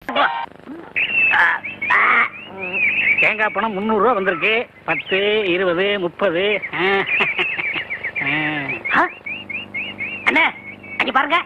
தேங்காய் பணம் முந்நூறு ரூபா வந்திருக்கு பத்து இருபது முப்பது அண்ணே அங்க பாருங்க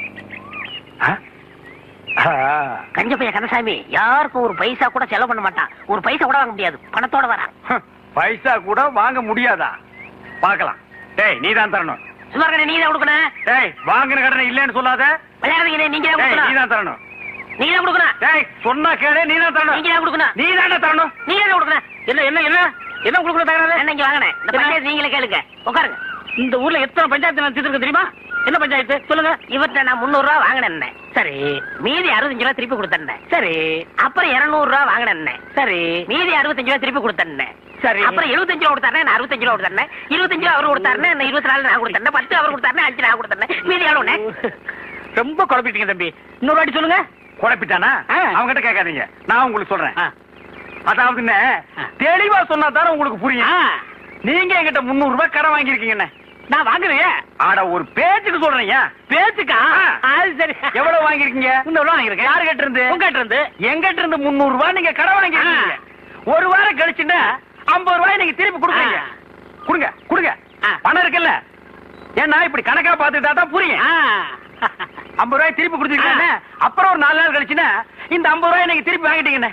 கஞ்ச பைய கந்தசாமி யாருக்கும் ஒரு பைசா கூட செலவு பண்ண மாட்டான் ஒரு பைசா கூட வாங்க முடியாது பணத்தோட வரான் பைசா கூட வாங்க முடியாதா பார்க்கலாம் டேய் நீ தான் தரணும் சுமார் நீங்க தான் கொடுக்கணும் டேய் வாங்கின கடனை இல்லைன்னு சொல்லாத விளையாடுறீங்க நீங்க தான் டேய் நீ கொடுக்கணும் தான் தரணும் நீங்க தான் கொடுக்கணும் டேய் சொன்னா கேளு நீ தான் தரணும் நீங்க தான் கொடுக்கணும் நீ தானே தரணும் நீங்க தான் கொடுக்கணும் என்ன என்ன என்ன என்ன கொடுக்குற தகராறு என்ன இங்க வாங்கினேன் இந்த பஞ்சாயத்து நீங்களே கேளுங்க உட்காருங்க இந்த ஊர்ல எத்தனை பஞ்சாயத்து நான் இருக்கு தெரியுமா என்ன பஞ்சாயத்து சொல்லுங்க இவர்கிட்ட நான் முந்நூறு ரூபா வாங்கினேன் சரி மீதி அறுபத்தஞ்சு ரூபா திருப்பி கொடுத்தேன் சரி அப்புறம் இருநூறு ரூபா வாங்கினேன் சரி மீதி அறுபத்தஞ்சு ரூபா திருப்பி கொடுத்தேன் சரி. அப்புறம் எழுபத்தஞ்சு ரூபா கொடுத்தாரு நான் அறுபத்தஞ்சு ரூபா கொடுத்தேன் இருபத்தஞ்சு ரூபா அவர் கொடுத்தாரு நான் இருபத்தி நாலு நான் கொடுத்தேன் பத்து அவர் கொடுத்தாரு அஞ்சு நான் கொடுத்தேன் மீதி எவ்வளவு ரொம்ப குழப்பிட்டீங்க தம்பி இன்னொரு வாட்டி சொல்லுங்க குழப்பிட்டானா ஆ. அவங்ககிட்ட கேட்காதீங்க நான் உங்களுக்கு சொல்றேன் ஆ. அதாவதுண்ணே ஆ. தெளிவா சொன்னா தானே உங்களுக்கு ஆ, புரியும் நீங்க என்கிட்ட முந்நூறு ரூபாய் கடன் வாங்கியிருக்கீங்கண்ணே நான் வாங்குறேன் ஆட ஒரு பேச்சுக்கு சொல்றீங்க பேச்சுக்கா ஆ. அது சரி எவ்வளவு வாங்கிருக்கீங்க முன்னூறு ரூபா வாங்கியிருக்கேன் யாரு கிட்ட இருந்து உங்ககிட்ட இருந்து எங்கிட்ட இருந்து முந்நூறு ரூபாய் நீங்க கடன் வாங்கிருக்கீங்க ஒரு வாரம் கழிச்சுன்னா ஐம்பது ரூபாய் நீங்க திருப்பி கொடுக்குறீங்க ஆ. கொடுங்க கொடுங்க ஆ. பணம் இருக்குல்ல ஏன்னா இப்படி கணக்கா பார்த்துட்டா தான் புரியும் ஆ. ஐம்பது ரூபாய் திருப்பி கொடுத்துருக்கீங்க அப்புறம் ஒரு நாலு நாள் கழிச்சுன்னா இந்த ஐம்பது ரூபாய் நீங்க திருப்பி வாங்கிட்டீங்கண்ணே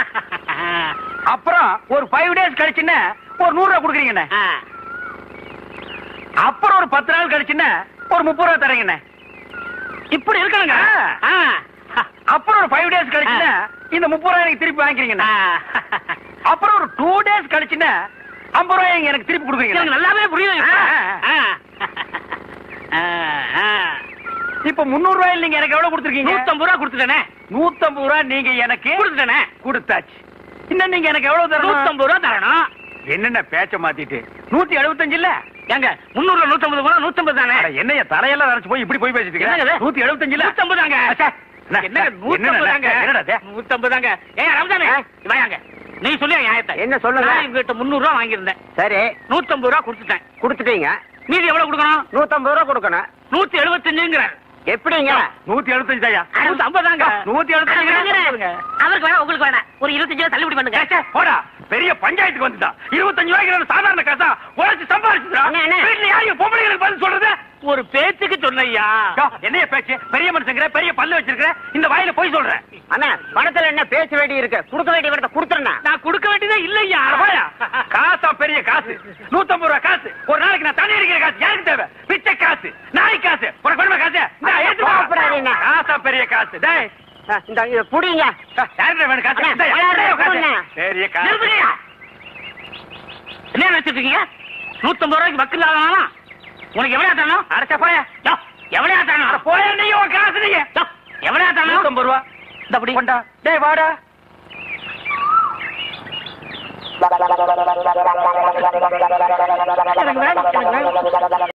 அப்புறம் ஒரு ஃபைவ் டேஸ் கழிச்சுன்னா ஒரு நூறு ரூபாய் கொடுக்குறீங்கண்ணே ஆ. அப்புறம் ஒரு பத்து நாள் கழிச்சுன்னா ஒரு முப்பது ரூபாய் தரீங்கண்ணே இப்படி இருக்கணுங்க ஆ. ஆ. அப்புறம் ஒரு ஃபைவ் டேஸ் கழிச்சுன்னா இந்த முப்பது ரூபாய் எனக்கு திருப்பி வாங்கிக்கிறீங்கண்ணே ஆ. அப்புறம் ஒரு டூ டேஸ் கழிச்சுன்னா ஐம்பது ரூபாய் நீங்க எனக்கு திருப்பி கொடுக்குறீங்க எனக்கு நல்லாவே புரியும் இப்ப. ஆ. ஆ. ஆ. இப்ப முந்நூறு ரூபாயில் நீங்க எனக்கு எவ்வளவு கொடுத்துருக்கீங்க நூத்தம்பது ரூபா கொடுத்துட்டேனே நூத்தம்பது ரூபாய் நீங்க எனக்கு கொடுத்துட்டேனே கொடுத்தாச்சு இன்னும் நீங்க எனக்கு எவ்வளவு தரணும் நூத்தம்பது ரூபா தரணும் என்னென்ன பேச்ச மாத்திட்டு நூத்தி எழுபத்தஞ்சு இல்ல ஏங்க முன்னூறுல நூத்தம்பது போனா நூத்தம்பது தானே அட, என்னய்யா தலையெல்லாம் நரைச்சு போய் இப்படி போய் பேசிட்டு என்னங்க இது? இருக்க நூத்தி எழுபத்தஞ்சு இல்ல நூத்தம்பது தாங்க அச்சா, என்ன, என்னங்க நூத்தம்பது தாங்க என்னடா இது? நூத்தம்பது தாங்க ஏங்க ரம்ஜானே வாங்க நீ சொல்லி நியாயத்தை என்ன சொல்லுங்க? நான் இவங்கிட்ட முந்நூறு ரூபா வாங்கியிருந்தேன் சரி நூத்தம்பது ரூபா கொடுத்துட்டேன் கொடுத்துட்டீங்க மீதி எவ்வளவு கொடுக்கணும் நூத்தம்பது ரூபா கொடுக்கணும் நூத்தி எழுபத்தஞ்சுங்கிறேன் எப்படிங்க நூத்தி எழுபத்தஞ்சு தாயா நூத்தி ஐம்பது தாங்க நூத்தி எழுபத்தஞ்சு அவருக்கு வேணாம் உங்களுக்கு வேணாம் ஒரு இருபத்தஞ்சு ரூபா தள்ளுபடி பண்ணுங்க ச்சே, போடா பெரிய பஞ்சாயத்துக்கு வந்துட்டா இருபத்தஞ்சு ரூபாய்க்கு நான் சாதாரண காசா உழைச்சு சம்பாதிச்சுடா அண்ணே, அண்ணே. வீட்டுல யாரும் பொம்பளைங்களுக்கு பதில் சொல்றது ஒரு பேச்சுக்கு சொன்னையா யோ, என்னைய பேச்சு பெரிய மனுஷங்கிற பெரிய பல்லு வச்சிருக்கிற இந்த வாயில போய் சொல்றேன் அண்ணா பணத்துல என்ன பேச வேண்டி இருக்கு கொடுக்க வேண்டிய விடத்தை கொடுத்துருண்ணா நான் கொடுக்க வேண்டியதே இல்லையா அட போயா, காசா பெரிய காசு நூத்தம்பது ரூபாய் காசு ஒரு நாளைக்கு நான் தண்ணி அடிக்கிற காசு யாருக்கு தேவை பிச்சை காசு நாய் காசு உனக்கு வேணுமா காசு இந்தா, அண்ணா, எடுத்துட்டு வா. கோவப்படாதீங்க. காசா பெரிய காசு டேய் இந்த இதை புடிங்க யாருக்கு வேணும் காசு அண்ணா, இந்தா, விளையாடுற காசு. கொடுங்க. பெரிய காசு நிறுத்துங்கய்யா. என்ன நினைச்சிட்டு இருக்கீங்க நூத்தம்பது ரூபாய்க்கு வக்கு இல்லாதவனா உனக்கு எவ்வளவு தரணும் அடைச்சா போயா யோ, எவ்வளவு அட தரணும் போயா நீ உன் காசு நீங்க யோ, எவ்வளவு தரணும் நூத்தம்பது ரூபா இந்த அப்படி கொண்டா டேய் வாடா எனக்கு வேணும், எனக்கு வேணும்.